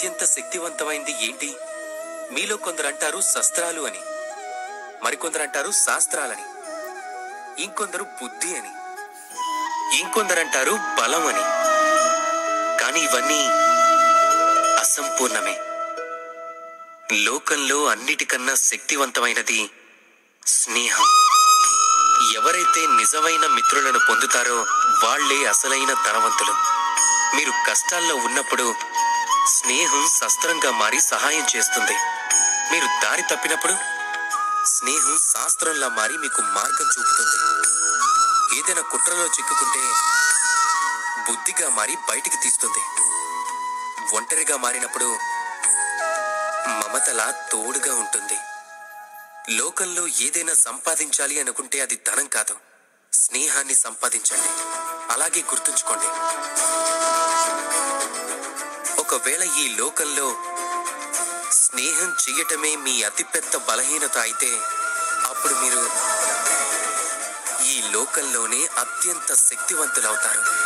అత్యంత శక్తివంతమైంది ఏంటి మీలో కొందరు అంటారు శస్త్రాలు అని మరికొందరు అంటారు శాస్త్రాలని ఇంకొందరు బుద్ధి అని ఇంకొందరు అంటారు బలం అని కానీ ఇవన్నీ అసంపూర్ణమే లోకంలో అన్నిటికన్నా శక్తివంతమైనది స్నేహం ఎవరైతే నిజమైన మిత్రులను పొందుతారో వాళ్లే అసలైన ధనవంతులు మీరు కష్టాల్లో ఉన్నప్పుడు స్నేహం శస్త్రంగా మారి సహాయం చేస్తుంది మీరు దారి తప్పినప్పుడు స్నేహం శాస్త్రంలా మారి మీకు మార్గం చూపుతుంది ఏదైనా కుట్రలో చిక్కుకుంటే బుద్ధిగా మారి బయటికి తీస్తుంది ఒంటరిగా మారినప్పుడు మమతలా తోడుగా ఉంటుంది లోకంలో ఏదైనా సంపాదించాలి అనుకుంటే అది ధనం కాదు స్నేహాన్ని సంపాదించండి అలాగే గుర్తుంచుకోండి ఒకవేళ ఈ లోకంలో స్నేహం చెయ్యటమే మీ అతిపెద్ద బలహీనత అయితే అప్పుడు మీరు ఈ లోకంలోనే అత్యంత శక్తివంతులవుతారు